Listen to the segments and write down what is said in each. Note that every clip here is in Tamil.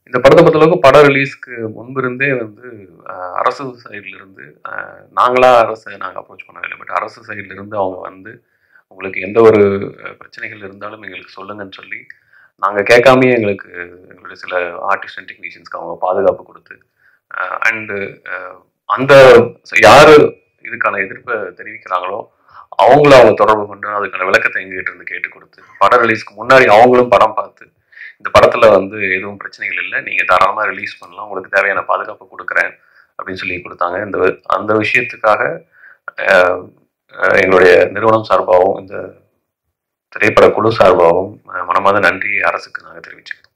இந்த படத்தை பொறுத்தளவுக்கு படம் ரிலீஸ்க்கு முன்பிருந்தே வந்து அஹ், அரசு சைடுல இருந்து அஹ், நாங்களா அரசை நாங்கள் அப்ரோச் பண்ணவில்லை பட் அரசு சைடுல இருந்து அவங்க வந்து உங்களுக்கு எந்த ஒரு அஹ், பிரச்சனைகள் இருந்தாலும் எங்களுக்கு சொல்லுங்கன்னு சொல்லி நாங்கள் கேட்காமயே எங்களுக்கு எங்களுடைய சில ஆர்டிஸ்ட் அண்ட் டெக்னீஷியன்ஸ்க்கு அவங்க பாதுகாப்பு கொடுத்து அண்டு அந்த யார் இதுக்கான எதிர்ப்பை தெரிவிக்கிறாங்களோ அவங்கள அவங்க தொடர்பு கொண்டு அதுக்கான விளக்கத்தை எங்ககிட்ட இருந்து கேட்டு கொடுத்து படம் ரிலீஸ்க்கு முன்னாடி அவங்களும் படம் பார்த்து இந்த படத்துல வந்து எதுவும் பிரச்சனைகள் இல்லை நீங்க தாராளமா ரிலீஸ் பண்ணலாம் உங்களுக்கு தேவையான பாதுகாப்பு கொடுக்குறேன் அப்படின்னு சொல்லி கொடுத்தாங்க இந்த அந்த விஷயத்துக்காக அஹ், அஹ், எங்களுடைய நிறுவனம் சார்பாகவும் இந்த திரைப்பட குழு சார்பாகவும் அஹ், மனமார்ந்த நன்றி அரசுக்கு நாங்கள் தெரிவிச்சுக்கிறோம்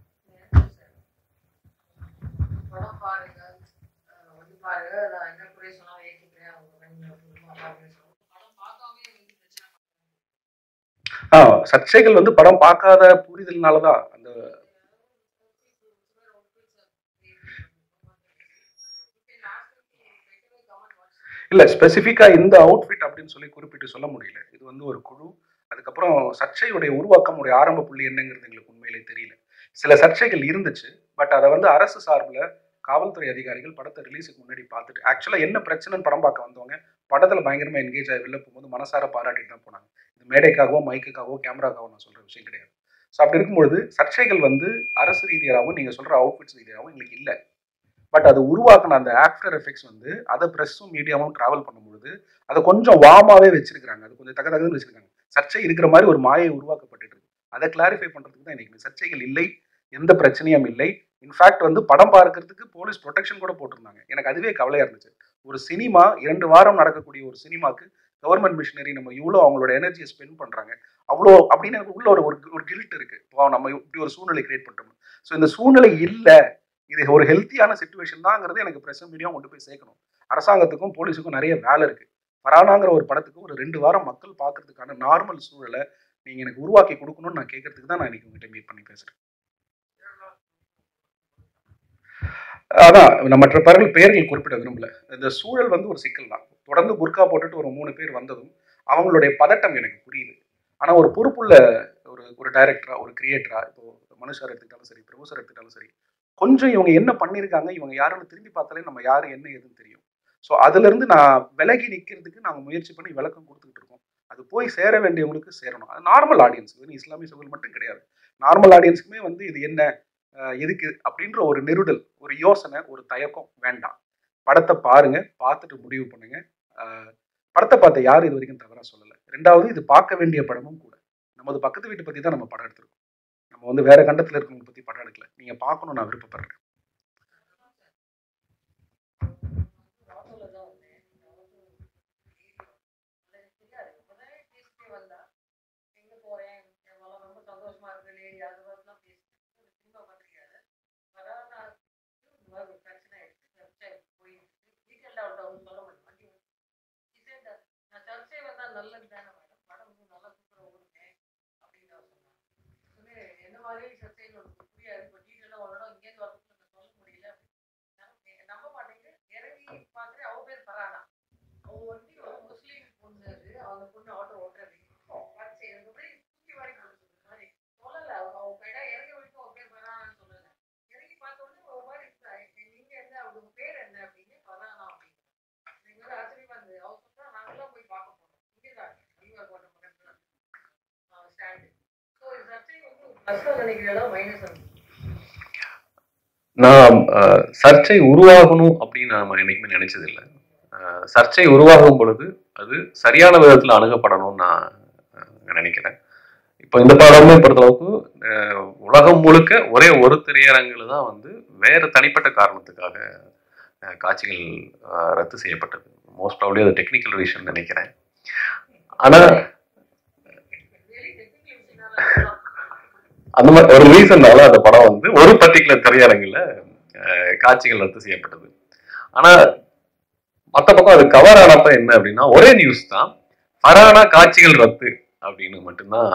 படம் பாருங்க அஹ் வந்து பாருங்க நான் என்ன குறை சொன்னாலும் ஏற்றுக்கிறேன் அவங்க கொஞ்சம் குடும்பமா பாருங்கன்னு சொல்லுவோம். படம் பார்க்காமயே வந்து பிரச்சனை ஆ சர்ச்சைகள் வந்து படம் பார்க்காத புரிதல்னால தான் அந்த இல்ல ஸ்பெசிஃபிக்கா இந்த அவுட்ஃபிட் அப்படின்னு சொல்லி குறிப்பிட்டு சொல்ல முடியல இது வந்து ஒரு குழு அதுக்கப்புறம் சர்ச்சையுடைய உருவாக்கம் உடைய ஆரம்ப புள்ளி என்னங்கிறது எங்களுக்கு உண்மையிலே தெரியல சில சர்ச்சைகள் இருந்துச்சு பட் அதை வந்து அரசு சார்பில் காவல்துறை அதிகாரிகள் படத்தை ரிலீஸுக்கு முன்னாடி பார்த்துட்டு ஆக்சுவலாக என்ன பிரச்சனைன்னு படம் பார்க்க வந்தவங்க படத்தில் பயங்கரமாக என்கேஜ் ஆகி வெளில போகும்போது மனசார பாராட்டிட்டு தான் போனாங்க இது மேடைக்காகவோ மைக்குக்காகவோ கேமராக்காகவோ நான் சொல்கிற விஷயம் கிடையாது ஸோ அப்படி இருக்கும்பொழுது சர்ச்சைகள் வந்து அரசு ரீதியாகவும் நீங்கள் சொல்கிற அவுட்ஃபிட்ஸ் ரீதியாகவும் எங்களுக்கு இல்லை பட் அது உருவாக்கின அந்த ஆஃப்டர் எஃபெக்ட்ஸ் வந்து அதை ப்ரெஸ்ஸும் மீடியாவும் ட்ராவல் பண்ணும்பொழுது அதை கொஞ்சம் வாமாவே வச்சிருக்காங்க அது கொஞ்சம் தக தகன்னு வச்சிருக்காங்க சர்ச்சை இருக்கிற மாதிரி ஒரு மாயை உருவாக்கப்பட்டுட்டு இருக்கு அதை கிளாரிஃபை பண்றதுக்கு தான் இன்னைக்கு சர்ச்சைகள் இல்லை எந்த பிரச்சனையும் இல்லை இன்ஃபேக்ட் வந்து படம் பார்க்கறதுக்கு போலீஸ் ப்ரொடெக்ஷன் கூட போட்டிருந்தாங்க எனக்கு அதுவே கவலையா இருந்துச்சு ஒரு சினிமா இரண்டு வாரம் நடக்கக்கூடிய ஒரு சினிமாக்கு கவர்மெண்ட் மிஷினரி நம்ம இவ்வளோ அவங்களோட எனர்ஜியை ஸ்பெண்ட் பண்றாங்க அவ்வளோ அப்படின்னு எனக்கு உள்ள ஒரு ஒரு- ஒரு கில்ட் இருக்கு இப்போ நம்ம இப்படி ஒரு சூழ்நிலை கிரியேட் பண்ணிட்டோம் ஸோ இந்த சூழ்நிலை இல்லை இது ஒரு ஹெல்த்தியான சுச்சுவேஷன் தாங்கிறது எனக்கு பிரஸ் மீடியா கொண்டு போய் சேர்க்கணும் அரசாங்கத்துக்கும் போலீஸுக்கும் நிறைய வேலை இருக்கு பரானாங்கிற ஒரு படத்துக்கு ஒரு ரெண்டு வாரம் மக்கள் பார்க்கறதுக்கான நார்மல் சூழலை நீங்க எனக்கு உருவாக்கி கொடுக்கணும்னு நான் கேட்கறதுக்கு தான் நான் இன்னைக்கு உங்ககிட்ட மீட் பண்ணி பேசுறேன் அதான் நம்ம மற்ற பேர்கள் பெயர்கள் குறிப்பிட விரும்பல இந்த சூழல் வந்து ஒரு சிக்கல் தான் தொடர்ந்து புர்கா போட்டுட்டு ஒரு மூணு பேர் வந்ததும் அவங்களுடைய பதட்டம் எனக்கு புரியுது ஆனா ஒரு பொறுப்புள்ள ஒரு ஒரு டைரக்டரா ஒரு கிரியேட்டரா இப்போ மனுஷர் எடுத்துக்கிட்டாலும் சரி பிரபு சார் எடுத்துக்கிட்டாலும் சரி கொஞ்சம் இவங்க என்ன பண்ணியிருக்காங்க இவங்க யாருன்னு திரும்பி பார்த்தாலே நம்ம யாரு என்ன ஏதுன்னு தெரியும் ஸோ அதுல இருந்து நான் விலகி நிற்கிறதுக்கு நாங்கள் முயற்சி பண்ணி விளக்கம் கொடுத்துக்கிட்டு இருக்கோம் அது போய் சேர வேண்டியவங்களுக்கு சேரணும் அது நார்மல் ஆடியன்ஸ் வெறும் இஸ்லாமிய சூழல் மட்டும் கிடையாது நார்மல் ஆடியன்ஸுக்குமே வந்து இது என்ன அஹ் எதுக்கு அப்படின்ற ஒரு நெருடல் ஒரு யோசனை ஒரு தயக்கம் வேண்டாம் படத்தை பாருங்க பார்த்துட்டு முடிவு பண்ணுங்க அஹ் படத்தை பார்த்த யாரும் இது வரைக்கும் தவறா சொல்லலை ரெண்டாவது இது பார்க்க வேண்டிய படமும் கூட நமது பக்கத்து வீட்டை பத்தி தான் நம்ம படம் எடுத்திருக்கோம் நம்ம வந்து வேற கண்டத்துல இருக்கவங்க பத்தி படம் எடுக்கல நீங்க பார்க்கணும் நான் விருப்பப்படுறேன் ஆட்டோல தான் வந்தேன் எனக்கு தெரியாது இப்போதான் பேசிட்டே வந்தா எங்க போறேன் எவ்வளோ ரொம்ப சந்தோஷமா இருக்கு லேடி அது மாதிரிலாம் பேசிட்டு சினிமா பார்த்துருக்காரு அதான் நான் இந்த மாதிரி ஒரு பிரச்சனை ஆயிடுச்சு சர்ச்சை போய் டீட்டெயில்டாக அவர்கிட்ட அவங்க சொல்ல மாட்டேன் வண்டி இசை நான் சர்ச்சை வந்தா நல்லது தானே மேடம் படம் வந்து நல்லா சூப்பராக ஓடுங்க அப்படின்னு அவர் சொன்னாங்க சொன்னேன், என்ன மாதிரி சர்ச்சைகள் உங்களுக்கு புரியாது இப்போ டீட்டெயிலாக வரணும் இங்கேருந்து வரதுக்கு நான் சொல்ல முடியல நம்ப- நம்ப மாட்டேங்குது இறங்கி பார்க்குறேன் அவ பேர் பரானா அவ வந்து ஒரு முஸ்லீம் பொண்ணு அது அவங்க பொண்ணு ஆட்டோ ஓட்டுறது பச்சை எனக்கு அப்படியே தூக்கி வாரி கொடுத்தது மாதிரி சொல்லல அவங்க அவங்க பேரா இறங்கி வரைக்கும் அவ பேர் பரானான்னு சொல்லல இறங்கி பார்த்த உடனே ஒரு மாதிரி இருக்கா, நீங்க என்ன அவங்க பேர் என்ன அப்படின்னு பரானா அப்படின்னு எனக்கு வந்து ஆச்சரியமா இருந்தது அவ சொல்றா நாங்களாம் போய் பார்க்க போறோம் இங்கே தான் அடிவார் கோட்டை பக்கத்துல ஸ்டாண்டு ஸோ சர்ச்சை வந்து ப்ளஸ் நினைக்கிறதா மைனஸ் வந்து நான் அஹ், சர்ச்சை உருவாகணும் அப்படின்னு நாம என்னைக்குமே நினைச்சதில்லை அஹ், சர்ச்சை உருவாகும் பொழுது அது சரியான விதத்தில் அணுகப்படணும்னு நான் அஹ், நினைக்கிறேன் இப்போ இந்த படமே பொறுத்தளவுக்கு அஹ், உலகம் முழுக்க ஒரே ஒரு திரையரங்கில் தான் வந்து வேறு தனிப்பட்ட காரணத்துக்காக அஹ், காட்சிகள் அஹ், ரத்து செய்யப்பட்டது மோஸ்ட் ப்ராப்ளி அது டெக்னிக்கல் ரீசன் நினைக்கிறேன் ஆனால் really technical விஷயம்னால அந்த மாதிரி ஒரு ரீசன்னால அந்த படம் வந்து ஒரு பர்டிகுலர் திரையரங்குல அஹ், காட்சிகள் ரத்து செய்யப்பட்டது ஆனா மத்த பக்கம் அது கவர் ஆனப்ப என்ன அப்படின்னா ஒரே நியூஸ் தான் ஃபரானா காட்சிகள் ரத்து அப்படின்னு மட்டும்தான்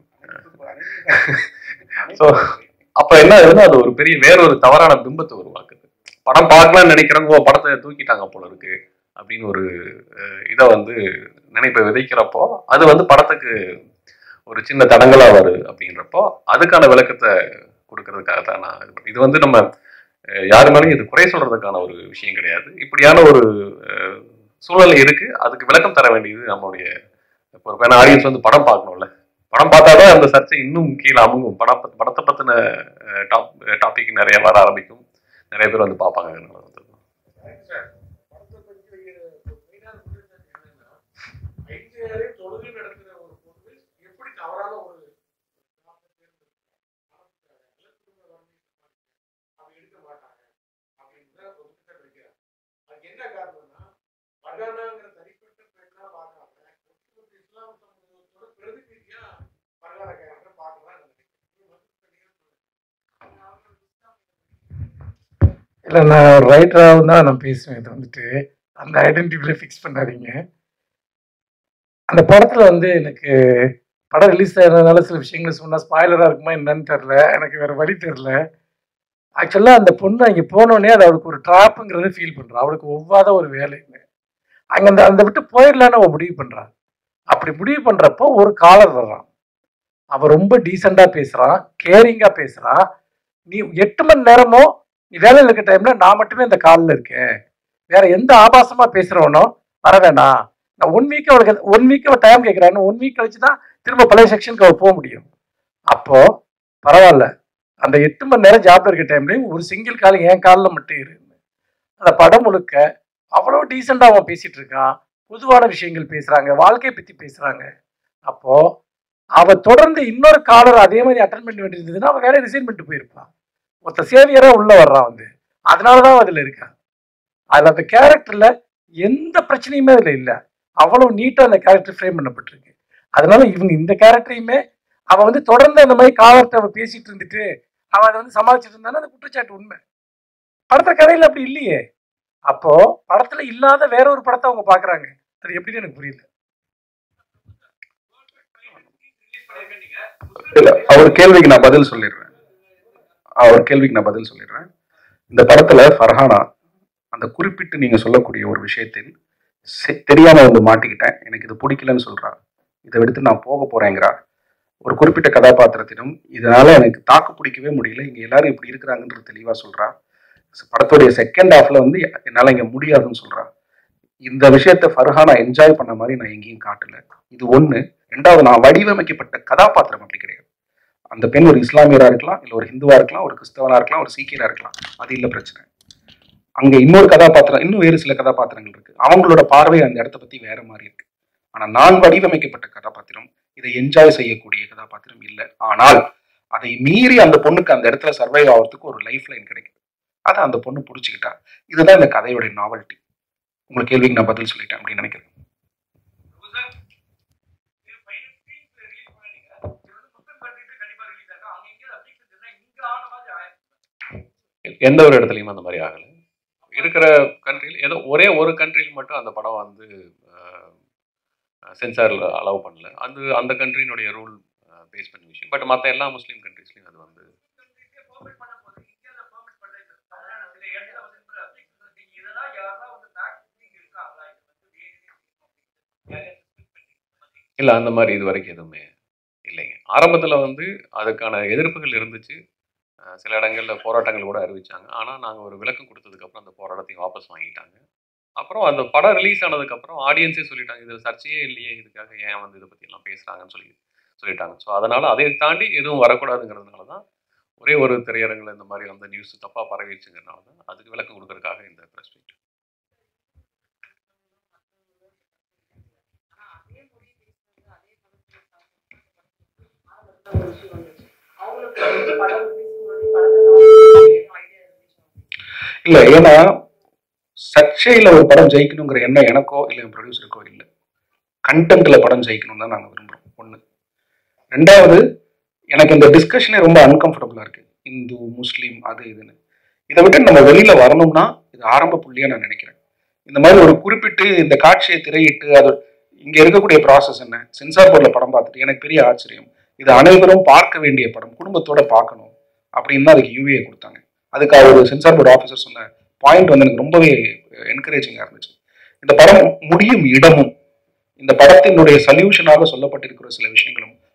So, அப்ப என்ன ஆகுதுன்னா அது ஒரு பெரிய வேற ஒரு தவறான பிம்பத்தை உருவாக்குது படம் பார்க்கலாம்னு நினைக்கிறவங்க "ஓ, படத்தை தூக்கிட்டாங்க போல இருக்கு அப்படின்னு ஒரு அஹ், இதை வந்து நினைப்பை விதைக்கிறப்போ அது வந்து படத்துக்கு ஒரு சின்ன தடங்களா வருது அப்படின்றப்போ அதுக்கான விளக்கத்தை கொடுக்கறதுக்காக தான் நான் இது பண்ணேன். இது வந்து நம்ம அஹ், யாரு மேலேயும் இது குறை சொல்றதுக்கான ஒரு விஷயம் கிடையாது இப்படியான ஒரு அஹ், சூழ்நிலை இருக்கு அதுக்கு விளக்கம் தர வேண்டியது நம்மளுடைய பொறுப்பு ஏன்னா ஆடியன்ஸ் வந்து படம் பார்க்கணும்ல படம் பார்த்தாதான் அந்த சர்ச்சை இன்னும் கீழே அமுங்கும் படம் பத்- படத்தை பத்தின டாப் டாபிக் நிறைய வர ஆரம்பிக்கும் நிறைய பேர் வந்து பார்ப்பாங்க அதனால வந்து படத்தை பத்தி வைக்கிற ஒரு மெயினான குற்றச்சாட்டு என்னன்னா, ஐஜிஆரே தொழுகை நடத்துற ஒரு பொண்ணு எப்படி தவறான ஒரு நாட்டை தேர்ந்தெடுத்தாங்க? நல்ல குடும்ப வறுமை அவங்க எடுக்க மாட்டாங்க அப்படின்னு தான் ஒரு குற்றச்சாட்டு வைக்கிறாங்க. அதுக்கு என்ன காரணம்னா பர்கானாங்கிற தனிப்பட்ட பெண்ணா பார்க்காம ஒட்டுமொத்த இஸ்லாம் சமூகத்தோட பிரதிநிதியா பர்கானா கேரக்டர் பார்க்கலாம் இல்லை நான் ஒரு ரைட்டராகவும் தான் நான் பேசுவேன் இது வந்துட்டு அந்த ஐடென்டிட்டியில் ஃபிக்ஸ் பண்ணாதீங்க அந்த படத்தில் வந்து எனக்கு படம் ரிலீஸ் ஆகிறதுனால சில விஷயங்கள் சொன்னால் ஸ்பாய்லராக இருக்குமா என்னன்னு தெரில எனக்கு வேறு வழி தெரில ஆக்சுவலாக அந்த பொண்ணு அங்கே போனோடனே அது அவளுக்கு ஒரு ட்ராப்புங்கிறத ஃபீல் பண்ணுறா அவளுக்கு ஒவ்வாத ஒரு வேலைன்னு அங்கே அந்த அந்த விட்டு போயிடலான்னு அவள் முடிவு பண்ணுறான் அப்படி முடிவு பண்ணுறப்போ ஒரு காலர் வர்றான் அவன் ரொம்ப டீசெண்டாக பேசுகிறான் கேரிங்காக பேசுகிறான் நீ எட்டு மணி நேரமோ நீ வேலையில் இருக்க டைம்ல நான் மட்டுமே இந்த காலில் இருக்கேன் வேற எந்த ஆபாசமா பேசுறவனோ வர வேணாம் நான் ஒன் வீக் அவளுக்கு ஒன் வீக் அவள் டைம் கேட்குறான்னு ஒன் வீக் கழிச்சு தான் திரும்ப பழைய செக்ஷனுக்கு அவள் போக முடியும் அப்போ பரவாயில்ல அந்த எட்டு மணி நேரம் ஜாப்ல இருக்க டைம்லயும் ஒரு சிங்கிள் கால் என் காலில் மட்டும் இரு அந்த படம் முழுக்க அவ்வளோ டீசெண்டாக அவன் பேசிட்டு இருக்கான் பொதுவான விஷயங்கள் பேசுறாங்க வாழ்க்கையை பத்தி பேசுறாங்க அப்போ அவ தொடர்ந்து இன்னொரு காலர் அதே மாதிரி அட்டன் பண்ண வேண்டியிருந்ததுன்னா அவன் வேலையை ரிசைன் பண்ணிட்டு போயிருப்பான் ஒருத்த சேவியரா உள்ள வர்றான் வந்து அதனாலதான் அதுல இருக்கான் அதுல அந்த கேரக்டர்ல எந்த பிரச்சனையுமே அதுல இல்ல அவ்வளவு நீட்டா அந்த கேரக்டர் ஃப்ரேம் பண்ணப்பட்டிருக்கு அதனால இவங்க இந்த கேரக்டரையுமே அவன் வந்து தொடர்ந்து அந்த மாதிரி காலர்ட்ட அவன் பேசிட்டு இருந்துட்டு அவன் அதை வந்து சமாளிச்சுட்டு இருந்தானா அந்த குற்றச்சாட்டு உண்மை படத்துல கதையில அப்படி இல்லையே அப்போ படத்துல இல்லாத வேற ஒரு படத்தை அவங்க பாக்குறாங்க அது எப்படின்னு எனக்கு புரியல இல்ல அவர் கேள்விக்கு நான் பதில் சொல்லிடுறேன் அவர் கேள்விக்கு நான் பதில் சொல்லிடுறேன் இந்த படத்துல ஃபர்ஹானா அந்த குறிப்பிட்டு நீங்க சொல்லக்கூடிய ஒரு விஷயத்தில் செ- தெரியாம வந்து மாட்டிக்கிட்டேன் எனக்கு இது பிடிக்கலன்னு சொல்றா இதை எடுத்து நான் போக போறேங்கிறா ஒரு குறிப்பிட்ட கதாபாத்திரத்திடம் இதனால எனக்கு தாக்கு பிடிக்கவே முடியல இங்க எல்லாரும் இப்படி இருக்கிறாங்கன்றது தெளிவா சொல்றா படத்துடைய செகண்ட் ஹாஃப்ல வந்து என்னால இங்க முடியாதுன்னு சொல்றா இந்த விஷயத்த ஃபர்ஹானா என்ஜாய் பண்ண மாதிரி நான் எங்கேயும் காட்டல இது ஒண்ணு ரெண்டாவது நான் வடிவமைக்கப்பட்ட கதாபாத்திரம் அப்படி கிடையாது அந்த பெண் ஒரு இஸ்லாமியரா இருக்கலாம் இல்ல ஒரு ஹிந்துவா இருக்கலாம் ஒரு கிறிஸ்தவனா இருக்கலாம் ஒரு சீக்கியரா இருக்கலாம் அது இல்ல பிரச்சனை அங்க இன்னொரு கதாபாத்திரம் இன்னும் வேறு சில கதாபாத்திரங்கள் இருக்கு அவங்களோட பார்வை அந்த இடத்த பத்தி வேற மாதிரி இருக்கு ஆனா நான் வடிவமைக்கப்பட்ட கதாபாத்திரம் இதை என்ஜாய் செய்யக்கூடிய கதாபாத்திரம் இல்லை ஆனால் அதை மீறி அந்த பொண்ணுக்கு அந்த இடத்துல சர்வைவ் ஆகிறதுக்கு ஒரு லைஃப் லைன் கிடைக்குது அதை அந்த பொண்ணு புடிச்சுக்கிட்டா இதுதான் இந்த கதையோட நாவல்ட்டி உங்க கேள்விக்கு நான் பதில் சொல்லிட்டேன் அப்படின்னு நினைக்கிறேன் எந்த ஒரு இடத்துலையும் அந்த மாதிரி ஆகலை இருக்கிற கண்ட்ரியில் ஏதோ ஒரே ஒரு கண்ட்ரியில் மட்டும் அந்த படம் வந்து சென்சாரில் அலோவ் பண்ணல அது அந்த கண்ட்ரியினுடைய ரூல் பேஸ் பண்ண விஷயம் பட் மற்ற எல்லா முஸ்லீம் கண்ட்ரீஸ்லையும் அது வந்து இல்லை அந்த மாதிரி இது வரைக்கும் எதுவுமே இல்லைங்க ஆரம்பத்தில் வந்து அதுக்கான எதிர்ப்புகள் இருந்துச்சு அஹ் சில இடங்களில் போராட்டங்கள் கூட அறிவிச்சாங்க ஆனால் நாங்கள் ஒரு விளக்கம் கொடுத்ததுக்கப்புறம் அந்த போராட்டத்தையும் வாபஸ் வாங்கிட்டாங்க அப்புறம் அந்த படம் ரிலீஸ் ஆனதுக்கப்புறம் ஆடியன்ஸே சொல்லிட்டாங்க இது சர்ச்சையே இல்லையே இதுக்காக ஏன் வந்து இதை பற்றியெல்லாம் பேசுகிறாங்கன்னு சொல்லி சொல்லிட்டாங்க ஸோ அதனால் அதை தாண்டி எதுவும் வரக்கூடாதுங்கிறதுனால தான் ஒரே ஒரு திரையரங்கில் இந்த மாதிரி அந்த நியூஸ் தப்பாக பரவிடுச்சுங்கிறனால தான் அதுக்கு விளக்கம் கொடுக்கறதுக்காக இந்த ப்ரெஸ் மீட் இல்ல ஏன்னா சர்ச்சையில ஒரு படம் ஜெயிக்கணுங்கிற எண்ணம் எனக்கோ இல்ல என் ப்ரொடியூசருக்கோ இல்லை கண்டென்ட்ல படம் ஜெயிக்கணும் தான் நாங்க விரும்புறோம் ஒண்ணு ரெண்டாவது எனக்கு இந்த டிஸ்கஷனே ரொம்ப அன்கம்ஃபர்டபுளா இருக்கு இந்து முஸ்லீம் அது இதுன்னு இதை விட்டு நம்ம வெளியில வரணும்னா இது ஆரம்ப புள்ளியா நான் நினைக்கிறேன் இந்த மாதிரி ஒரு குறிப்பிட்டு இந்த காட்சியை திரையிட்டு அது இங்க இருக்கக்கூடிய ப்ராசஸ் என்ன சென்சார் போர்டில் படம் பார்த்துட்டு எனக்கு பெரிய ஆச்சரியம் இது அனைவரும் பார்க்க வேண்டிய படம் குடும்பத்தோட பார்க்கணும் அப்படின்னு தான் அதுக்கு யூஏ கொடுத்தாங்க அதுக்கு அவர் சென்சார் போர்டு ஆஃபீஸர் சொன்ன பாயிண்ட் வந்து எனக்கு ரொம்பவே என்கரேஜிங்காக இருந்துச்சு இந்த படம் முடியும் இடமும் இந்த படத்தினுடைய சல்யூஷனாக சொல்லப்பட்டிருக்கிற சில விஷயங்களும்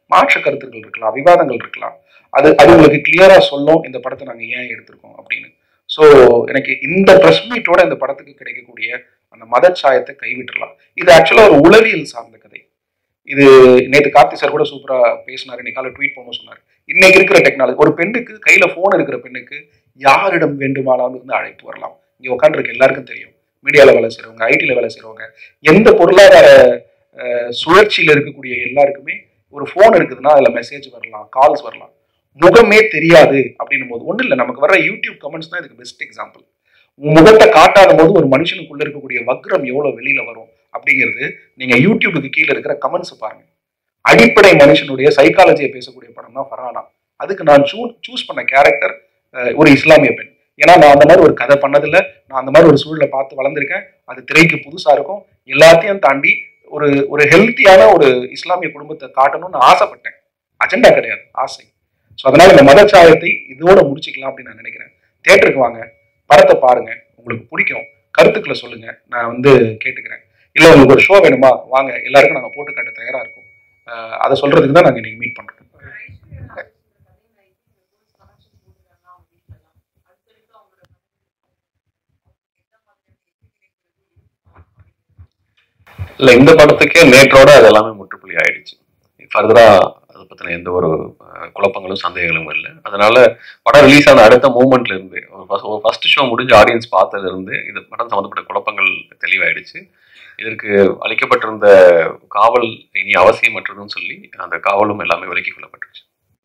மாற்று கருத்துக்கள் இருக்கலாம் விவாதங்கள் இருக்கலாம் அது அது உங்களுக்கு கிளியரா சொல்லும் இந்த படத்தை நாங்க ஏன் எடுத்திருக்கோம் அப்படின்னு ஸோ எனக்கு இந்த ப்ரெஸ் மீட்டோட இந்த படத்துக்கு கிடைக்கக்கூடிய அந்த மதச்சாயத்தை கைவிட்டுறலாம் இது ஆக்சுவலாக ஒரு உளவியல் சார்ந்த கதை இது நேற்று கார்த்தி சார் கூட சூப்பரா பேசினாரு இன்னைக்கு காலை ட்வீட் பண்ண சொன்னார் இன்னைக்கு இருக்கிற டெக்னாலஜி ஒரு பெண்ணுக்கு கையில போன் இருக்கிற பெண்ணுக்கு யாரிடம் வேண்டுமானாலும் இருந்து அழைப்பு வரலாம் இங்க உட்காந்துருக்க எல்லாருக்கும் தெரியும் மீடியால வேலை செய்றவங்க ஐடில வேலை செய்றவங்க எந்த பொருளாதார அஹ், சுழற்சியில இருக்கக்கூடிய எல்லாருக்குமே ஒரு ஃபோன் இருக்குதுன்னா அதுல மெசேஜ் வரலாம் கால்ஸ் வரலாம் முகமே தெரியாது அப்படின்னும் போது ஒன்றும் இல்லை நமக்கு வர யூடியூப் கமெண்ட்ஸ் தான் இதுக்கு பெஸ்ட் எக்ஸாம்பிள் முகத்தை காட்டாத போது ஒரு மனுஷனுக்குள்ள இருக்கக்கூடிய வக்ரம் எவ்வளவு வெளியில வரும் அப்படிங்கிறது நீங்க யூடியூபுக்கு கீழே இருக்கிற கமெண்ட்ஸ் பாருங்க அடிப்படை மனுஷனுடைய சைக்காலஜியை பேசக்கூடிய படம் தான் ஃபரானா அதுக்கு நான் சூ சூஸ் பண்ண கேரக்டர் ஒரு இஸ்லாமிய பெண் ஏன்னா நான் அந்த மாதிரி ஒரு கதை பண்ணதில்ல நான் அந்த மாதிரி ஒரு சூழலை பார்த்து வளர்ந்துருக்கேன் அது திரைக்கு புதுசா இருக்கும் எல்லாத்தையும் தாண்டி ஒரு ஒரு ஹெல்த்தியான ஒரு இஸ்லாமிய குடும்பத்தை காட்டணும்னு ஆசைப்பட்டேன் அஜெண்டா கிடையாது ஆசை ஸோ அதனால இந்த மதச்சாயத்தை இதோட முடிச்சுக்கலாம் அப்படின்னு நான் நினைக்கிறேன் தேட்டருக்கு வாங்க படத்தை பாருங்க உங்களுக்கு பிடிக்கும் கருத்துக்களை சொல்லுங்க நான் வந்து கேட்டுக்கிறேன் இல்லை உங்களுக்கு ஒரு ஷோ வேணுமா வாங்க எல்லாருக்கும் நாங்கள் போட்டு காட்ட தயாரா இருக்கோம் அஹ் அதை சொல்றதுக்கு தான் நாங்கள் இன்னைக்கு மீட் பண்றோம் இல்லை இந்த படத்துக்கே நேற்றோட அது எல்லாமே முற்றுப்புள்ளி ஆயிடுச்சு ஃபர்தரா அதை பற்றின எந்த ஒரு அஹ், குழப்பங்களும் சந்தேகங்களும் இல்லை அதனால படம் ரிலீஸ் ஆன அடுத்த மூமெண்ட்ல இருந்து ஒரு ஃபர்ஸ்ட் ஷோ முடிஞ்ச ஆடியன்ஸ் பார்த்ததுல இருந்து இது படம் சம்மந்தப்பட்ட குழப்பங்கள் தெளிவாயிடுச்சு இதற்கு அளிக்கப்பட்டிருந்த காவல் இனி அவசியமற்றதுன்னு சொல்லி அந்த காவலும் எல்லாமே விலக்கிக் கொள்ளப்பட்டுருச்சு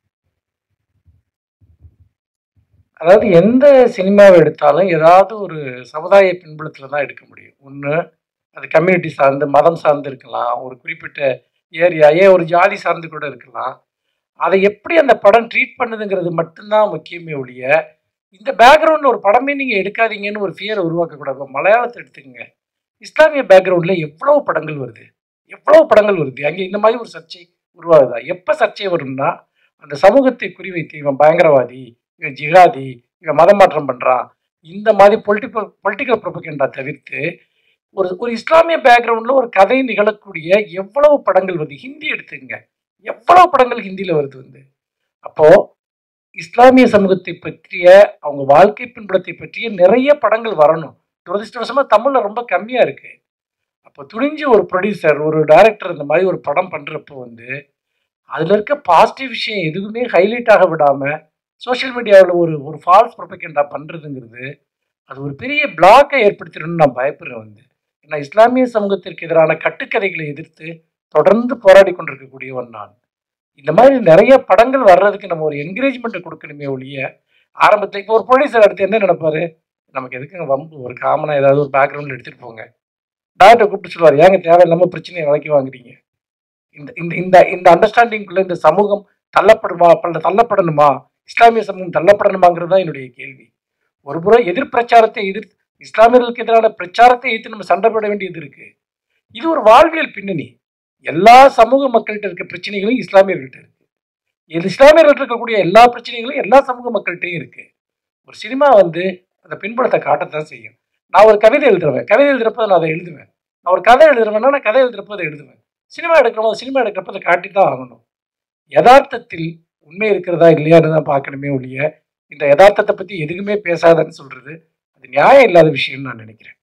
அதாவது எந்த சினிமாவை எடுத்தாலும் ஏதாவது ஒரு சமுதாய பின்புலத்தில் தான் எடுக்க முடியும் ஒன்று அது கம்யூனிட்டி சார்ந்து மதம் சார்ந்து இருக்கலாம் ஒரு குறிப்பிட்ட ஏரியா ஏன் ஒரு ஜாதி சார்ந்து கூட இருக்கலாம் அதை எப்படி அந்த படம் ட்ரீட் பண்ணுதுங்கிறது மட்டும்தான் முக்கியமே ஒழிய இந்த பேக்ரவுண்டில் ஒரு படமே நீங்கள் எடுக்காதீங்கன்னு ஒரு ஃபியரை உருவாக்கக்கூடாது இப்ப மலையாளத்தை எடுத்துக்கங்க இஸ்லாமிய பேக்ரவுண்டில் எவ்வளோ படங்கள் வருது எவ்வளோ படங்கள் வருது அங்கே இந்த மாதிரி ஒரு சர்ச்சை உருவாகுதா எப்போ சர்ச்சை வரும்னா அந்த சமூகத்தை குறிவைத்து இவன் பயங்கரவாதி இவன் ஜிகாதி இவன் மதம் மாற்றம் பண்ணுறான் இந்த மாதிரி பொலிட்டிக்கல் பொலிட்டிக்கல் ப்ரொபகண்டா தவிர்த்து ஒரு ஒரு இஸ்லாமிய பேக்ரவுண்டில் ஒரு கதை நிகழக்கூடிய எவ்வளவு படங்கள் வருது ஹிந்தி எடுத்துங்க எவ்வளவு படங்கள் ஹிந்தியில் வருது வந்து அப்போது இஸ்லாமிய சமூகத்தை பற்றிய அவங்க வாழ்க்கை பின்புலத்தை பற்றிய நிறைய படங்கள் வரணும் துரதிருஷ்டவசமாக தமிழில் ரொம்ப கம்மியாக இருக்குது அப்போ துணிஞ்சு ஒரு ப்ரொடியூசர் ஒரு டைரக்டர் இந்த மாதிரி ஒரு படம் பண்ணுறப்போ வந்து அதில் இருக்க பாசிட்டிவ் விஷயம் எதுவுமே ஹைலைட் ஆக விடாமல் சோஷியல் மீடியாவில் ஒரு ஒரு ஃபால்ஸ் ப்ரொபகண்டா பண்ணுறதுங்கிறது அது ஒரு பெரிய பிளாக்கை ஏற்படுத்திடணும்னு நான் பயப்படுறேன் வந்து ஏன்னா இஸ்லாமிய சமூகத்திற்கு எதிரான கட்டுக்கதைகளை எதிர்த்து தொடர்ந்து போராடி கொண்டிருக்கக்கூடியவன் நான் இந்த மாதிரி நிறைய படங்கள் வர்றதுக்கு நம்ம ஒரு என்கரேஜ்மெண்ட்டை கொடுக்கணுமே ஒழிய ஆரம்பத்தில் இப்போ ஒரு ப்ரொடியூசர் அடுத்து என்ன நினைப்பாரு நமக்கு எதுக்குங்க வம்பு ஒரு காமனாக ஏதாவது ஒரு பேக்ரவுண்டில் எடுத்துகிட்டு போங்க டாக்டர் கூப்பிட்டு சொல்லுவார் ஏங்க தேவையில்லாமல் பிரச்சனையை விலைக்கு வாங்குறீங்க இந்த இந்த இந்த இந்த அண்டர்ஸ்டாண்டிங்குள்ள இந்த சமூகம் தள்ளப்படுமா பல தள்ளப்படணுமா இஸ்லாமிய சமூகம் தள்ளப்படணுமாங்கிறது தான் என்னுடைய கேள்வி ஒரு புறம் எதிர் பிரச்சாரத்தை எதிர் இஸ்லாமியர்களுக்கு எதிரான பிரச்சாரத்தை எதிர்த்து நம்ம சண்டை போட வேண்டியது இருக்கு இது ஒரு வாழ்வியல் பின்னணி எல்லா சமூக மக்கள்கிட்ட இருக்க பிரச்சனைகளும் இஸ்லாமியர்கள்ட்ட இருக்கு இது இஸ்லாமியர்கள்ட்ட இருக்கக்கூடிய எல்லா பிரச்சனைகளும் எல்லா சமூக மக்கள்கிட்டையும் இருக்கு ஒரு சினிமா வந்து அந்த பின்புலத்தை காட்டத்தான் செய்யும் நான் ஒரு கவிதை எழுதுறேன் கவிதை எழுதுறப்ப நான் அதை எழுதுவேன் நான் ஒரு கதை எழுதுறேன்னா நான் கதை எழுதுறப்ப அதை எழுதுவேன் சினிமா எடுக்கிறோம் சினிமா எடுக்கிறப்ப அதை காட்டி தான் ஆகணும் யதார்த்தத்தில் உண்மை இருக்கிறதா இல்லையான்னு தான் பார்க்கணுமே ஒழிய இந்த யதார்த்தத்தை பற்றி எதுக்குமே பேசாதன்னு சொல்றது அது நியாயம் இல்லாத விஷயம்னு நான் நினைக்கிறேன்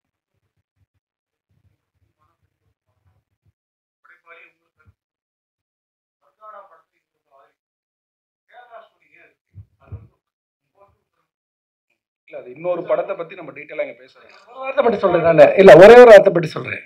இல்ல அது இன்னொரு படத்தை பத்தி நம்ம டீட்டெயிலா இங்க பேசுறோம் ஒரு வார்த்தை பற்றி சொல்றேன் நான் இல்லை ஒரே ஒரு வார்த்தை பற்றி சொல்றேன்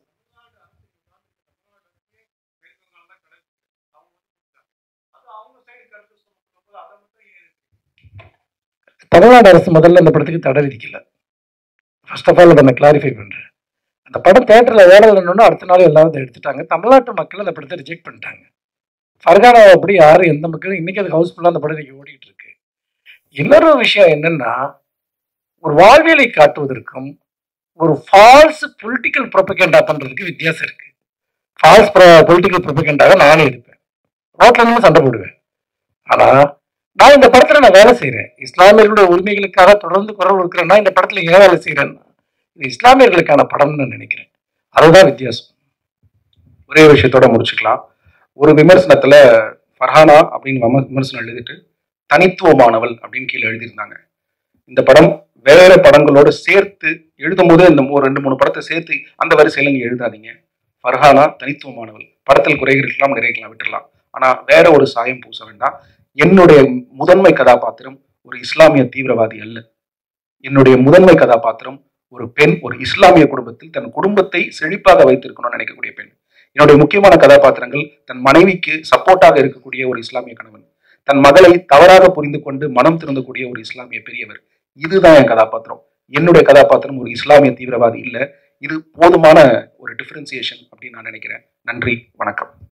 தமிழ்நாடு அரசு முதல்ல அந்த படத்துக்கு தடை விதிக்கல ஃபர்ஸ்ட் ஆஃப் ஆல் அதை நான் கிளாரிஃபை பண்ணுறேன் அந்த படம் தேட்டரில் ஓடலன்னு அடுத்த நாள் எல்லாரும் அதை எடுத்துட்டாங்க தமிழ்நாட்டு மக்கள் அந்த படத்தை ரிஜெக்ட் பண்ணிட்டாங்க ஃபர்கானாவை அப்படி யாரும் எந்த மக்களும் இன்னைக்கு அது ஹவுஸ்ஃபுல்லாக அந்த படம் இன்னைக்கு ஓடிட்டு இருக்கு இன்னொரு விஷயம் என்னன்னா ஒரு வாழ்வியலை காட்டுவதற்கும் ஒரு ஃபால்ஸ் பொலிட்டிக்கல் ப்ரொபகண்டா பண்றதுக்கு வித்தியாசம் இருக்கு ஃபால்ஸ் பொலிட்டிக்கல் ப்ரொபகண்டாக நானே இருப்பேன் ரோட்ல நின்று சண்டை போடுவேன் ஆனா நான் இந்த படத்துல நான் வேலை செய்றேன் இஸ்லாமியர்களுடைய உரிமைகளுக்காக தொடர்ந்து குரல் கொடுக்குறேன்னா இந்த படத்துல ஏன் வேலை செய்யறேன்னா இது இஸ்லாமியர்களுக்கான படம்னு நான் நினைக்கிறேன் அதுதான் வித்தியாசம் ஒரே விஷயத்தோட முடிச்சுக்கலாம் ஒரு விமர்சனத்துல ஃபர்ஹானா அப்படின்னு விம- விமர்சனம் எழுதிட்டு தனித்துவமானவள் அப்படின்னு கீழே எழுதியிருந்தாங்க இந்த படம் வேற படங்களோட சேர்த்து எழுதும்போது இந்த மூ- ரெண்டு மூணு படத்தை சேர்த்து அந்த வரிசையில நீங்க எழுதாதீங்க ஃபர்ஹானா தனித்துவமானவள் படத்தில் குறைகள் இருக்கலாம் நிறைக்கலாம் விட்டுறலாம் ஆனா வேற ஒரு சாயம் பூச வேண்டாம் என்னுடைய முதன்மை கதாபாத்திரம் ஒரு இஸ்லாமிய தீவிரவாதி அல்ல என்னுடைய முதன்மை கதாபாத்திரம் ஒரு பெண் ஒரு இஸ்லாமிய குடும்பத்தில் தன் குடும்பத்தை செழிப்பாக வைத்திருக்கணும்னு நினைக்கக்கூடிய பெண் என்னுடைய முக்கியமான கதாபாத்திரங்கள் தன் மனைவிக்கு சப்போர்ட்டாக இருக்கக்கூடிய ஒரு இஸ்லாமிய கணவன் தன் மகளை தவறாக புரிந்து கொண்டு மனம் திருந்தக்கூடிய ஒரு இஸ்லாமிய பெரியவர் இதுதான் என் கதாபாத்திரம் என்னுடைய கதாபாத்திரம் ஒரு இஸ்லாமிய தீவிரவாதி இல்ல இது போதுமான ஒரு டிஃபரன்சியேஷன் அப்படின்னு நான் நினைக்கிறேன் நன்றி வணக்கம்